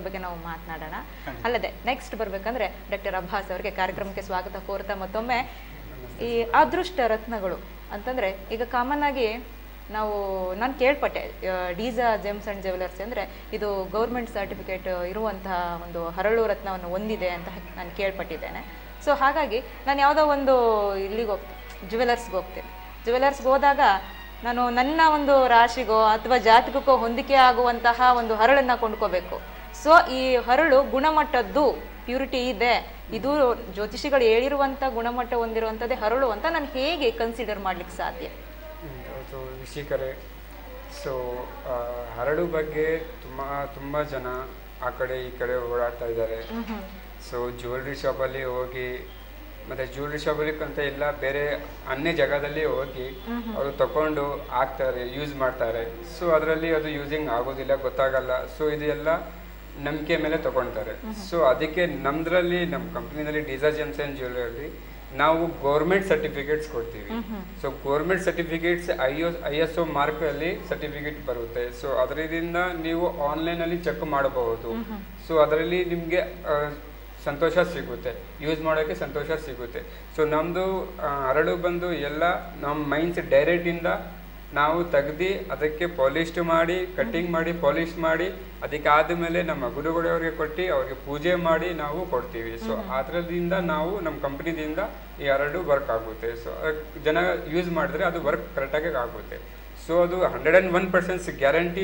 ಬಗ್ಗೆ ನಾವು ಮಾತನಾಡೋಣ ಅಲ್ಲದೆ ನೆಕ್ಸ್ಟ್ ಬರ್ಬೇಕಂದ್ರೆ ಡಾಕ್ಟರ್ ಅಬ್ಬಾಸ್ ಅವರಿಗೆ ಕಾರ್ಯಕ್ರಮಕ್ಕೆ ಸ್ವಾಗತ ಕೋರ್ತಾ ಮತ್ತೊಮ್ಮೆ ಈ ಅದೃಷ್ಟ ರತ್ನಗಳು ಅಂತಂದ್ರೆ ಈಗ ಕಾಮನ್ ಆಗಿ ನಾವು ನಾನು ಕೇಳ್ಪಟ್ಟೆ ಡೀಸಾ ಜೆಮ್ಸ್ ಅಂಡ್ ಜ್ಯುವೆಲರ್ಸ್ ಅಂದ್ರೆ ಇದು ಗೌರ್ಮೆಂಟ್ ಸರ್ಟಿಫಿಕೇಟ್ ಇರುವಂತಹ ಒಂದು ಹರಳು ರತ್ನವನ್ನು ಹೊಂದಿದೆ ಅಂತ ನಾನು ಕೇಳ್ಪಟ್ಟಿದ್ದೇನೆ ಸೊ ಹಾಗಾಗಿ ನಾನು ಯಾವುದೋ ಒಂದು ಇಲ್ಲಿಗೆ ಹೋಗ್ತೀನಿ ಜ್ಯುವೆಲರ್ಸ್ಗೆ ಹೋಗ್ತೀನಿ ಜ್ಯುವೆಲರ್ಸ್ಗೆ ಹೋದಾಗ ನಾನು ನನ್ನ ಒಂದು ರಾಶಿಗೋ ಅಥವಾ ಜಾತಕಕ್ಕೋ ಹೊಂದಿಕೆ ಆಗುವಂತಹ ಒಂದು ಹರಳನ್ನ ಕೊಂಡ್ಕೋಬೇಕು ಸೊ ಈ ಹರಳು ಗುಣಮಟ್ಟದ್ದು ಪ್ಯೂರಿಟಿ ಇದೆ ಇದು ಜ್ಯೋತಿಷಿಗಳು ಹೇಳಿರುವಂತ ಗುಣಮಟ್ಟ ಹೊಂದಿರುವಂಥದ್ದೇ ಹರಳು ಅಂತ ನಾನು ಹೇಗೆ ಕನ್ಸಿಡರ್ ಮಾಡ್ಲಿಕ್ಕೆ ಸಾಧ್ಯ ಅದು ವೀಕ್ಷಕರೇ ಸೊ ಹರಡು ಬಗ್ಗೆ ತುಂಬ ತುಂಬ ಜನ ಆ ಕಡೆ ಈ ಕಡೆ ಓಡಾಡ್ತಾ ಇದ್ದಾರೆ ಸೊ ಜ್ಯುವೆಲ್ರಿ ಶಾಪಲ್ಲಿ ಹೋಗಿ ಮತ್ತೆ ಜ್ಯುವೆಲ್ರಿ ಶಾಪಲ್ಲಿ ಅಂತ ಇಲ್ಲ ಬೇರೆ ಅನ್ಯ ಜಾಗದಲ್ಲಿ ಹೋಗಿ ಅವರು ತಕೊಂಡು ಹಾಕ್ತಾರೆ ಯೂಸ್ ಮಾಡ್ತಾರೆ ಸೊ ಅದರಲ್ಲಿ ಅದು ಯೂಸಿಂಗ್ ಆಗೋದಿಲ್ಲ ಗೊತ್ತಾಗಲ್ಲ ಸೊ ಇದೆಲ್ಲ ನಂಬಿಕೆ ಮೇಲೆ ತಗೊಳ್ತಾರೆ ಸೊ ಅದಕ್ಕೆ ನಮ್ದ್ರಲ್ಲಿ ನಮ್ಮ ಕಂಪ್ನಿನಲ್ಲಿ ಡಿಸಾ ಜೆಮ್ಸ್ ಆ್ಯಂಡ್ ಜ್ಯುವೆಲರಿ ನಾವು ಗೌರ್ಮೆಂಟ್ ಸರ್ಟಿಫಿಕೇಟ್ಸ್ ಕೊಡ್ತೀವಿ so government certificates I S I S O mark ಅಲ್ಲಿ ಸರ್ಟಿಫಿಕೇಟ್ ಬರುತ್ತೆ ಸೊ ಅದರಿಂದ ನೀವು ಆನ್ಲೈನ್ ಅಲ್ಲಿ ಚೆಕ್ ಮಾಡಬಹುದು ಸೊ ಅದರಲ್ಲಿ ನಿಮಗೆ ಸಂತೋಷ ಸಿಗುತ್ತೆ ಯೂಸ್ ಮಾಡೋಕ್ಕೆ ಸಂತೋಷ ಸಿಗುತ್ತೆ ಸೊ ನಮ್ಮದು ಹರಳು ಬಂದು ಎಲ್ಲ ನಮ್ಮ ಮೈನ್ಸ್ ಡೈರೆಕ್ಟಿಂದ ನಾವು ತೆಗ್ದು ಅದಕ್ಕೆ ಪಾಲಿಸ್ಟ್ ಮಾಡಿ ಕಟ್ಟಿಂಗ್ ಮಾಡಿ ಪಾಲಿಶ್ ಮಾಡಿ ಅದಕ್ಕೆ ಆದಮೇಲೆ ನಮ್ಮ ಗುರುಗಳವರಿಗೆ ಕೊಟ್ಟು ಅವ್ರಿಗೆ ಪೂಜೆ ಮಾಡಿ ನಾವು ಕೊಡ್ತೀವಿ ಸೊ ಅದರಿಂದ ನಾವು ನಮ್ಮ ಕಂಪ್ನಿದಿಂದ ಈ ಹರಡು ವರ್ಕ್ ಆಗುತ್ತೆ ಸೊ ಜನ ಯೂಸ್ ಮಾಡಿದ್ರೆ ಅದು ವರ್ಕ್ ಕರೆಕ್ಟಾಗಿ ಆಗುತ್ತೆ ಸೊ ಅದು hundred and one percents guarantee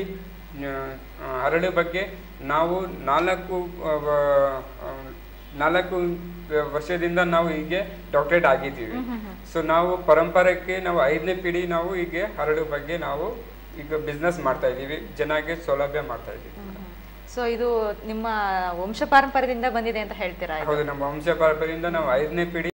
ಹರಳು ಬಗ್ಗೆ ನಾವು ನಾಲ್ಕು ಆ, ಆ, ನಾಲ್ಕು ವರ್ಷದಿಂದ ನಾವು ಹೀಗೆ ಡಾಕ್ಟರೇಟ್ ಆಗಿದ್ದೀವಿ ಸೊ ನಾವು ಪರಂಪರೆಗೆ ನಾವು ಐದನೇ ಪೀಳಿ ನಾವು ಹೀಗೆ ಹರಳು ಬಗ್ಗೆ ನಾವು ಈಗ ಬಿಸ್ನೆಸ್ ಮಾಡ್ತಾ ಇದ್ದೀವಿ ಜನಕ್ಕೆ ಸೌಲಭ್ಯ ಮಾಡ್ತಾ ಇದ್ದೀವಿ ಸೊ ಇದು ನಿಮ್ಮ ವಂಶ ಪಾರಂಪರ್ಯದಿಂದ ಬಂದಿದೆ ಅಂತ ಹೇಳ್ತೀರಾ ಇದು? ಹೌದು ನಮ್ಮ ವಂಶ ಪರಂಪರೆಯಿಂದ ನಾವು ಐದನೇ ಪೀಳಿ